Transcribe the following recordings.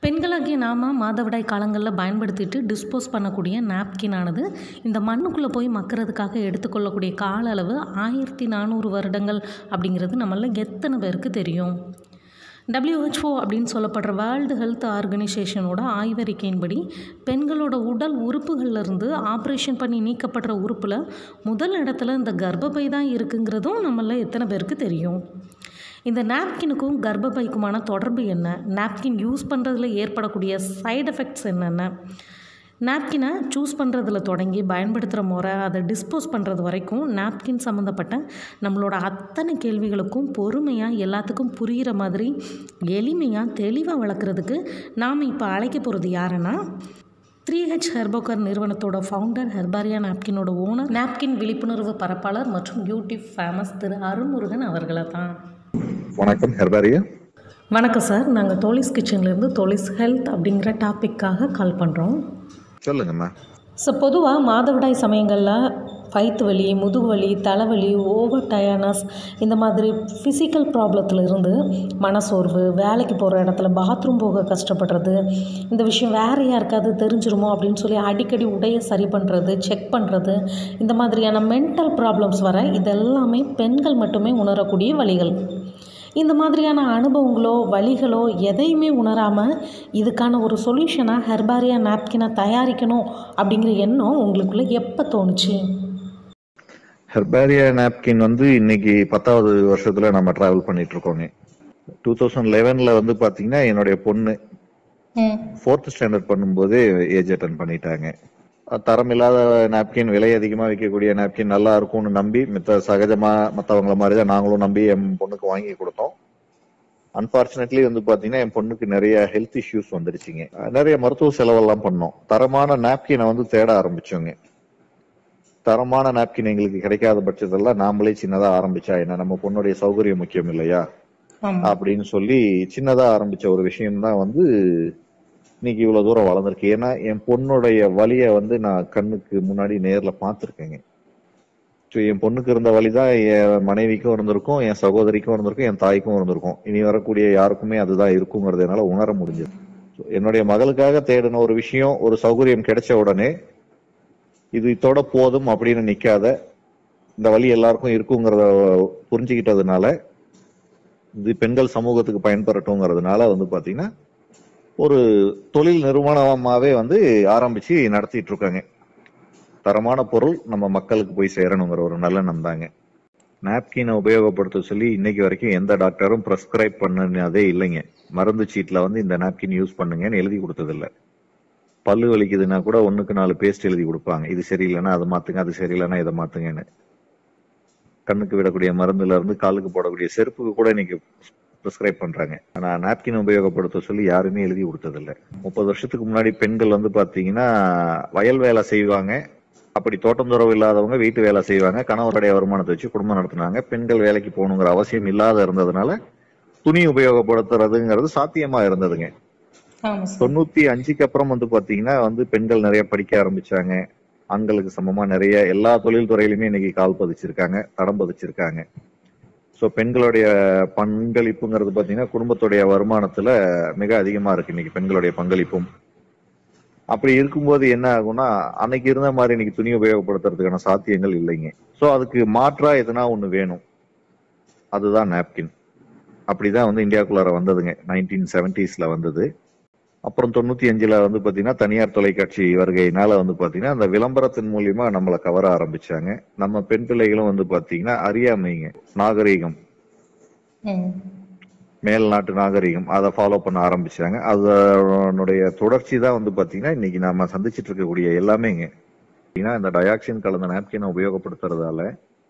பெண்களாகிய நாம் மாதவிடாய் காலங்களில் பயன்படுத்திட்டு டிஸ்போஸ் பண்ணக்கூடிய நாப்கின் ஆனது இந்த மண்ணுக்குள்ளே போய் மக்கிறதுக்காக எடுத்துக்கொள்ளக்கூடிய கால அளவு ஆயிரத்தி நானூறு வருடங்கள் அப்படிங்கிறது நம்மள எத்தனை பேருக்கு தெரியும் WHO அப்படின்னு சொல்லப்படுற வேர்ல்டு ஹெல்த் ஆர்கனைசேஷனோட ஆய்வறிக்கையின்படி பெண்களோட உடல் உறுப்புகள்ல இருந்து ஆப்ரேஷன் பண்ணி நீக்கப்படுற உறுப்பில் முதல் இடத்துல இந்த கர்ப்பப்பை தான் இருக்குங்கிறதும் நம்மள எத்தனை பேருக்கு தெரியும் இந்த நாப்கினுக்கும் கர்ப்பப்பைக்குமான தொடர்பு என்ன நாப்கின் யூஸ் பண்ணுறதுல ஏற்படக்கூடிய சைடு எஃபெக்ட்ஸ் என்னென்ன நாப்கினை சூஸ் பண்ணுறதுல தொடங்கி பயன்படுத்துகிற முறை அதை டிஸ்போஸ் பண்ணுறது வரைக்கும் நாப்கின் சம்மந்தப்பட்ட நம்மளோட அத்தனை கேள்விகளுக்கும் பொறுமையாக எல்லாத்துக்கும் புரிகிற மாதிரி எளிமையாக தெளிவாக வளர்க்குறதுக்கு நாம் இப்போ அழைக்க போகிறது யாருன்னா த்ரீ ஹெச் ஹெர்போக்கர் நிறுவனத்தோட ஃபவுண்டர் ஹெர்பாரியா நாப்கினோட ஓனர் நாப்கின் விழிப்புணர்வு பரப்பாளர் மற்றும் யூடியூப் ஃபேமஸ் திரு அருள்முருகன் அவர்களை தான் வணக்கம் ஹெர்பாரியா வணக்கம் சார் நாங்கள் தோலிஸ் கிச்சன்லேருந்து தோலிஸ் ஹெல்த் அப்படிங்கிற டாப்பிக்காக கால் பண்ணுறோம் சொல்லுங்கம்மா ஸோ பொதுவாக மாதவிடாய் சமயங்களில் வயிற்று வலி முதுகு வலி தலைவலி ஓவர் டயர்னஸ் இந்த மாதிரி ஃபிசிக்கல் ப்ராப்ளத்தில் இருந்து மனசோர்வு வேலைக்கு போகிற இடத்துல பாத்ரூம் போக கஷ்டப்படுறது இந்த விஷயம் வேறு யாருக்காவது தெரிஞ்சிருமோ அப்படின்னு சொல்லி அடிக்கடி உடையை சரி பண்ணுறது செக் பண்ணுறது இந்த மாதிரியான மென்டல் ப்ராப்ளம்ஸ் வர இதெல்லாமே பெண்கள் மட்டுமே உணரக்கூடிய வழிகள் இந்த மாதிரியான அனுபவங்களோ வழிகளோ எதையுமே உணராமல் இதுக்கான ஒரு சொல்யூஷனாக ஹெர்பாரியா நாப்கினை தயாரிக்கணும் அப்படிங்கிற எண்ணம் உங்களுக்குள்ளே எப்போ தோணுச்சு ஹெர்பாரியா நாப்கின் வந்து இன்னைக்கு பத்தாவது வருஷத்துல நம்ம டிராவல் பண்ணிட்டு இருக்கோங்க டூ தௌசண்ட் லெவன்ல வந்து பாத்தீங்கன்னா என்னுடைய பொண்ணு ஃபோர்த் ஸ்டாண்டர்ட் பண்ணும்போது ஏஜ் அட்டன் பண்ணிட்டாங்க அஹ் தரமில்லாத நாப்கின் விலை அதிகமா விற்கக்கூடிய நாப்கின் நல்லா இருக்கும்னு நம்பி மித்த சகஜமா மத்தவங்கள மாதிரி தான் நாங்களும் நம்பி என் பொண்ணுக்கு வாங்கி கொடுத்தோம் அன்பார்ச்சுனேட்லி வந்து பாத்தீங்கன்னா என் பொண்ணுக்கு நிறைய ஹெல்த் இஷ்யூஸ் வந்துருச்சுங்க அஹ் நிறைய மருத்துவ செலவெல்லாம் பண்ணோம் தரமான நாப்கினை வந்து தேட ஆரம்பிச்சோங்க தரமான நாப்கின் எங்களுக்கு கிடைக்காத பட்சத்தெல்லாம் நாமளே சின்னதா ஆரம்பிச்சா என்ன நம்ம பொண்ணுடைய சௌகரியம் முக்கியம் இல்லையா அப்படின்னு சொல்லி சின்னதா ஆரம்பிச்ச ஒரு விஷயம் தான் வந்து இன்னைக்கு இவ்வளவு தூரம் வளர்ந்துருக்கு ஏன்னா என் பொண்ணுடைய வலிய வந்து நான் கண்ணுக்கு முன்னாடி நேர்ல பார்த்திருக்கேங்க ஸோ என் பொண்ணுக்கு இருந்த வழி தான் என் மனைவிக்கும் இருந்திருக்கும் என் சகோதரிக்கும் இருந்திருக்கும் என் தாய்க்கும் இருந்திருக்கும் இனி வரக்கூடிய யாருக்குமே அதுதான் இருக்குங்கிறது என்னால உணர முடிஞ்சது So, என்னுடைய மகளுக்காக தேடின ஒரு விஷயம் ஒரு சௌகரியம் கிடைச்ச உடனே இது இதோட போதும் அப்படின்னு நிக்காத இந்த வழி எல்லாருக்கும் இருக்குங்கிறத புரிஞ்சுக்கிட்டதுனால இது பெண்கள் சமூகத்துக்கு பயன்பெறட்டுங்கிறதுனால வந்து பாத்தீங்கன்னா ஒரு தொழில் நிறுவனமாவே வந்து ஆரம்பிச்சு நடத்திட்டு இருக்காங்க தரமான பொருள் நம்ம மக்களுக்கு போய் சேரணுங்கிற ஒரு நல்லெண்ணம் தாங்க நாப்கினை உபயோகப்படுத்த சொல்லி இன்னைக்கு வரைக்கும் எந்த டாக்டரும் ப்ரெஸ்கிரைப் பண்ணதே இல்லைங்க மருந்து சீட்ல வந்து இந்த நாப்கின் யூஸ் பண்ணுங்கன்னு எழுதி கொடுத்ததில்ல பல்லு வலிக்குதுன்னா கூட ஒண்ணுக்கு நாலு பேஸ்ட் எழுதி கொடுப்பாங்க இது சரியில்லைன்னா அதை மாத்துங்க அது சரியில்லைன்னா இதை மாத்துங்கன்னு கண்ணுக்கு விடக்கூடிய மருந்துல இருந்து காலுக்கு போடக்கூடிய செருப்புக்கு கூட இன்னைக்கு ப்ரிஸ்கிரைப் பண்றாங்க ஆனா நாப்கின் உபயோகப்படுத்த சொல்லி யாருமே எழுதி கொடுத்ததில்ல முப்பது வருஷத்துக்கு முன்னாடி பெண்கள் வந்து பாத்தீங்கன்னா வயல் வேலை செய்வாங்க அப்படி தோட்டம் துறவு இல்லாதவங்க வீட்டு வேலை செய்வாங்க கணவருடைய வருமானத்தை வச்சு குடும்பம் நடத்துனாங்க பெண்கள் வேலைக்கு போகணுங்கிற அவசியம் இல்லாத இருந்ததுனால துணி உபயோகப்படுத்துறதுங்கிறது சாத்தியமா இருந்ததுங்க தொண்ணூத்தி அஞ்சுக்கு அப்புறம் வந்து பாத்தீங்கன்னா வந்து பெண்கள் நிறைய படிக்க ஆரம்பிச்சாங்க ஆண்களுக்கு சமமா நிறைய எல்லா தொழில் துறையிலுமே இன்னைக்கு கால் பதிச்சிருக்காங்க தடம் பதிச்சிருக்காங்க ஸோ பெண்களுடைய பங்களிப்புங்கிறது பாத்தீங்கன்னா குடும்பத்துடைய வருமானத்துல மிக அதிகமா இருக்கு இன்னைக்கு பெண்களுடைய பங்களிப்பும் அப்படி இருக்கும்போது என்ன ஆகும்னா அன்னைக்கு இருந்த மாதிரி இன்னைக்கு துணி உபயோகப்படுத்துறதுக்கான சாத்தியங்கள் இல்லைங்க ஸோ அதுக்கு மாற்றா எதுனா ஒண்ணு வேணும் அதுதான் நாப்கின் அப்படிதான் வந்து இந்தியாவுக்குள்ளார வந்ததுங்க நைன்டீன் செவன்டிஸ்ல வந்தது அப்புறம் தொண்ணூத்தி அஞ்சுல வந்து பாத்தீங்கன்னா தனியார் தொலைக்காட்சி வருகையினால வந்து பாத்தீங்கன்னா அந்த விளம்பரத்தின் மூலியமா நம்மளை கவர ஆரம்பிச்சாங்க நம்ம பெண் பிள்ளைகளும் வந்து பாத்தீங்கன்னா அறியாமைங்க நாகரீகம் மேல் நாட்டு நாகரீகம் அதை ஃபாலோ பண்ண ஆரம்பிச்சாங்க அதனுடைய தொடர்ச்சி தான் வந்து பாத்தீங்கன்னா இன்னைக்கு நாம சந்திச்சிட்டு இருக்கக்கூடிய எல்லாமேங்க ஏன்னா இந்த டயாக்சின் கலந்த நாப்கினை உபயோகப்படுத்துறதால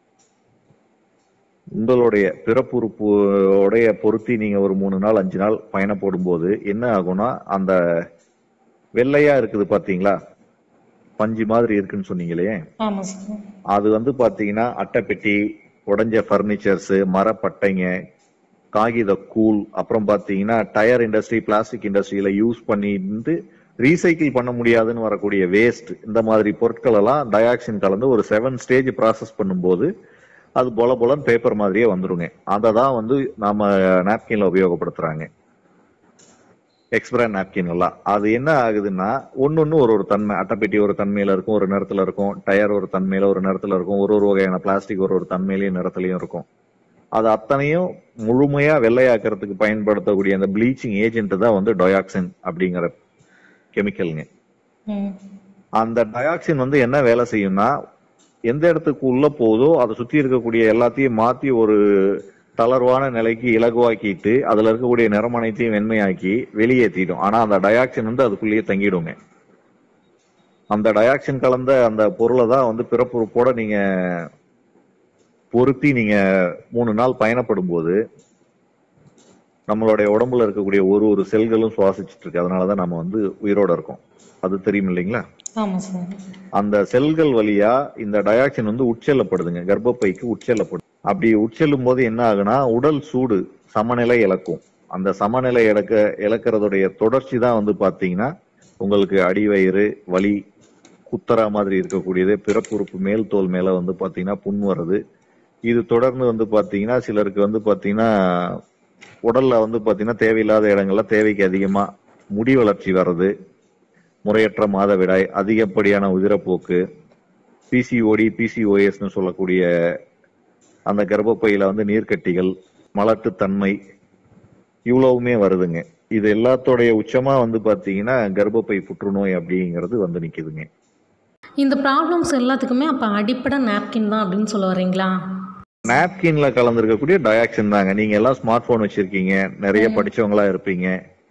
உங்களுடைய பிறப்புறுப்போடைய பொருத்தி நீங்க ஒரு மூணு நாள் அஞ்சு நாள் பயணம் போடும்போது என்ன ஆகும்னா அந்த வெள்ளையா இருக்குது பாத்தீங்களா பஞ்சு மாதிரி இருக்குன்னு சொன்னீங்களே ஆமாம் சார் அது வந்து பாத்தீங்கன்னா அட்டைப்பெட்டி உடைஞ்ச பர்னிச்சர்ஸ் மரப்பட்டைங்க காகித கூழ் அப்புறம் பாத்தீங்கன்னா டயர் இண்டஸ்ட்ரி பிளாஸ்டிக் இண்டஸ்ட்ரியில யூஸ் பண்ணிட்டு ரீசைக்கிள் பண்ண முடியாதுன்னு வரக்கூடிய வேஸ்ட் இந்த மாதிரி பொருட்கள் எல்லாம் டயாக்சின் கலந்து ஒரு செவன் ஸ்டேஜ் ப்ராசஸ் பண்ணும்போது அது பொல பொலன்னு பேப்பர் மாதிரியே வந்துருங்க அதை தான் வந்து நாம நாப்கின்ல உபயோகப்படுத்துறாங்க எக்ஸ்பிரா நாப்கின் எல்லாம் அது என்ன ஆகுதுன்னா ஒன்னொன்னு ஒரு ஒரு தன்மை அட்டைப்பெட்டி ஒரு தன்மையில இருக்கும் ஒரு நிறத்துல இருக்கும் டயர் ஒரு தன்மையில ஒரு நிறத்துல இருக்கும் ஒரு ஒரு வகையான பிளாஸ்டிக் ஒரு ஒரு தன்மையிலயும் நிறத்துலயும் இருக்கும் அது அத்தனையும் முழுமையா வெள்ளையாக்குறதுக்கு பயன்படுத்தக்கூடிய அந்த ப்ளீச்சிங் ஏஜென்ட் தான் வந்து டயாக்சின் அப்படிங்கிற கெமிக்கலுங்க ம் அந்த டயாக்சின் வந்து என்ன வேலை செய்யும்னா எந்த இடத்துக்கு உள்ள போதோ அதை சுத்தி இருக்கக்கூடிய எல்லாத்தையும் மாத்தி ஒரு தளர்வான நிலைக்கு இலகுவாக்கிட்டு அதுல இருக்கக்கூடிய நிறம் அனைத்தையும் வெண்மையாக்கி வெளியேற்றிடும் ஆனா அந்த டயாக்சின் வந்து அதுக்குள்ளேயே தங்கிடுங்க அந்த டயாக்சின் கலந்த அந்த பொருளை தான் வந்து பிறப்புறுப்போட நீங்க பொருத்தி நீங்க மூணு நாள் பயணப்படும் போது நம்மளுடைய உடம்புல இருக்கக்கூடிய ஒரு ஒரு செல்களும் சுவாசிச்சுட்டு இருக்கு அதனாலதான் நம்ம வந்து உயிரோட இருக்கோம் அது தெரியும் இல்லைங்களா ஆமாம் சார் அந்த செல்கள் வழியா இந்த டயாக்சின் வந்து உட்செல்லப்படுதுங்க கர்ப்பப்பைக்கு உட்செல்லப்படும் அப்படி உட்செல்லும் போது என்ன ஆகுனா உடல் சூடு சமநிலை இழக்கும் அந்த சமநிலை இழக்க இழக்கிறதுடைய தொடர்ச்சி தான் வந்து பாத்தீங்கன்னா உங்களுக்கு அடிவயிறு வலி குத்தரா மாதிரி இருக்கக்கூடியது பிறப்புறுப்பு மேல் தோல் மேல வந்து பாத்தீங்கன்னா புண் வருது இது தொடர்ந்து வந்து பாத்தீங்கன்னா சிலருக்கு வந்து பாத்தீங்கன்னா உடல்ல வந்து பாத்தீங்கன்னா தேவையில்லாத இடங்கள்ல தேவைக்கு அதிகமா முடி வளர்ச்சி வர்றது முறையற்ற மாதவிடாய் அதிகப்படியான உதிரப்போக்கு பிசிஓடி பிசிஓஎஸ்னு சொல்லக்கூடிய அந்த கர்ப்பப்பையில வந்து நீர்க்கட்டிகள் மலட்டுத்தன்மை இவ்வளவுமே வருதுங்க இது எல்லாத்தோடைய உச்சமா வந்து பாத்தீங்கன்னா கர்ப்பப்பை புற்றுநோய் அப்படிங்கிறது வந்து நிக்குதுங்க இந்த ப்ராப்ளம்ஸ் எல்லாத்துக்குமே அப்போ அடிப்படை நாப்கின் தான் அப்படின்னு சொல்ல வரீங்களா நாப்கின்ல கலந்துருக்கக்கூடிய டயாக்சின் தாங்க நீங்க எல்லாம் ஸ்மார்ட் போன் வச்சிருக்கீங்க நிறைய படிச்சவங்களா இருப்பீங்க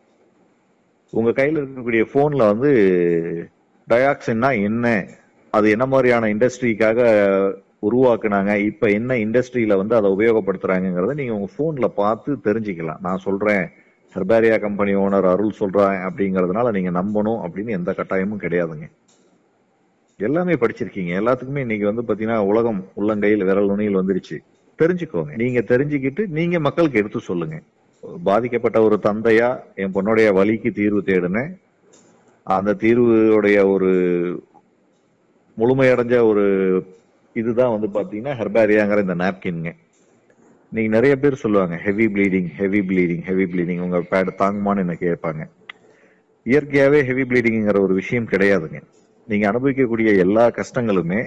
உங்க கையில இருக்கக்கூடிய போன்ல வந்து டயாக்சின்னா என்ன அது என்ன மாதிரியான இண்டஸ்ட்ரிக்காக உருவாக்குனாங்க இப்ப என்ன இண்டஸ்ட்ரியில வந்து அதை உபயோகப்படுத்துறாங்கிறத நீங்க உங்க போன்ல பார்த்து தெரிஞ்சுக்கலாம் நான் சொல்றேன் ஹெர்பாரியா கம்பெனி ஓனர் அருள் சொல்றேன் அப்படிங்கறதுனால நீங்க நம்பணும் அப்படின்னு எந்த கட்டாயமும் கிடையாதுங்க எல்லாமே படிச்சிருக்கீங்க எல்லாத்துக்குமே இன்னைக்கு வந்து பாத்தீங்கன்னா உலகம் உள்ளங்கையில் விரல் நுனியில் வந்துருச்சு தெரிஞ்சுக்கோங்க நீங்க தெரிஞ்சுக்கிட்டு நீங்க மக்களுக்கு எடுத்து சொல்லுங்க பாதிக்கப்பட்ட ஒரு தந்தையா என் பொண்ணுடைய வலிக்கு தீர்வு தேடினேன் அந்த தீர்வுடைய ஒரு முழுமையடைஞ்ச ஒரு இதுதான் வந்து பாத்தீங்கன்னா ஹெர்பாரியாங்கிற இந்த நாப்கின்ங்க நீங்க நிறைய பேர் சொல்லுவாங்க heavy bleeding heavy bleeding heavy bleeding உங்க பேட் தாங்குமான்னு என்ன கேட்பாங்க இயற்கையாவே ஹெவி ப்ளீடிங்கிற ஒரு விஷயம் கிடையாதுங்க நீங்க அனுபவிக்கக்கூடிய எல்லா கஷ்டங்களுமே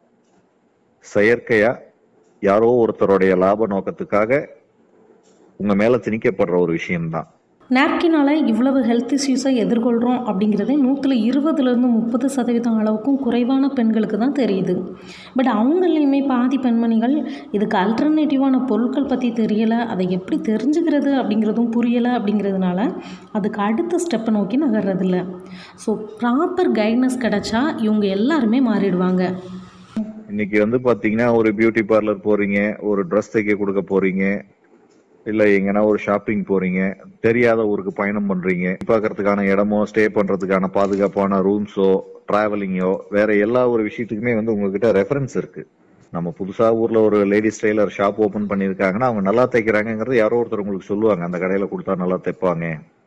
செயற்கையா யாரோ ஒருத்தருடைய லாப நோக்கத்துக்காக உங்க மேல திணிக்கப்படுற ஒரு விஷயம்தான் நாப்கினால் இவ்வளவு ஹெல்த் இஷ்யூஸை எதிர்கொள்கிறோம் அப்படிங்கிறதே நூற்றில் இருபதுலேருந்து முப்பது சதவீதம் அளவுக்கும் குறைவான பெண்களுக்கு தான் தெரியுது பட் அவங்களையுமே பாதி பெண்மணிகள் இதுக்கு அல்டர்னேட்டிவான பொருட்கள் பற்றி தெரியலை அதை எப்படி தெரிஞ்சுக்கிறது அப்படிங்கிறதும் புரியலை அப்படிங்கிறதுனால அதுக்கு அடுத்த ஸ்டெப்பை நோக்கி நகர்றதில்ல ஸோ ப்ராப்பர் கைட்னஸ் கிடைச்சா இவங்க எல்லாருமே மாறிடுவாங்க இன்னைக்கு வந்து பாத்தீங்கன்னா ஒரு பியூட்டி பார்லர் போறீங்க ஒரு ட்ரெஸ் தைக்க கொடுக்க போறீங்க இல்ல எங்கன்னா ஒரு ஷாப்பிங் போறீங்க தெரியாத ஊருக்கு பயணம் பண்றீங்க பார்க்கறதுக்கான இடமோ ஸ்டே பண்றதுக்கான பாதுகாப்பான ரூம்ஸோ டிராவலிங்கோ வேற எல்லா ஒரு விஷயத்துக்குமே வந்து உங்ககிட்ட ரெஃபரன்ஸ் இருக்கு நம்ம புதுசா ஊர்ல ஒரு லேடிஸ் டெய்லர் ஷாப் ஓபன் பண்ணிருக்காங்கன்னா அவங்க நல்லா தைக்கிறாங்கிறது யாரோ ஒருத்தர் உங்களுக்கு சொல்லுவாங்க அந்த கடையில கொடுத்தா நல்லா தைப்பாங்க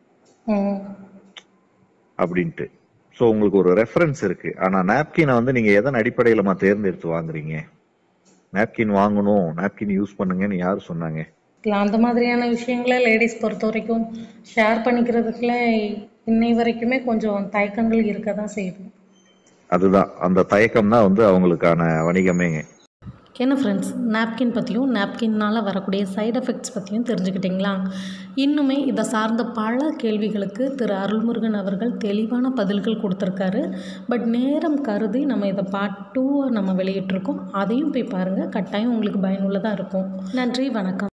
அப்படின்ட்டு ஸோ உங்களுக்கு ஒரு ரெஃபரன்ஸ் இருக்கு ஆனா நாப்கினை வந்து நீங்க எதன் அடிப்படையிலமா தேர்ந்தெடுத்து வாங்குறீங்க நாப்கின் வாங்கணும் நாப்கின் யூஸ் பண்ணுங்கன்னு யார் சொன்னாங்க இல்லை அந்த மாதிரியான விஷயங்களை லேடிஸ் பொறுத்த வரைக்கும் ஷேர் பண்ணிக்கிறதுக்குள்ள இன்னை வரைக்குமே கொஞ்சம் தயக்கங்கள் இருக்க தான் செய்யுது அதுதான் அந்த தயக்கம் தான் வந்து அவங்களுக்கான வணிகமேங்க என்ன ஃப்ரெண்ட்ஸ் நாப்கின் பற்றியும் நாப்கின்னால் வரக்கூடிய சைடு எஃபெக்ட்ஸ் பற்றியும் தெரிஞ்சுக்கிட்டிங்களா இன்னுமே இதை சார்ந்த பல கேள்விகளுக்கு திரு அருள்முருகன் அவர்கள் தெளிவான பதில்கள் கொடுத்துருக்காரு பட் நேரம் கருதி நம்ம இதை பார்ட் டூ நம்ம வெளியிட்டிருக்கோம் அதையும் போய் பாருங்கள் கட்டாயம் உங்களுக்கு பயனுள்ளதாக இருக்கும் நன்றி வணக்கம்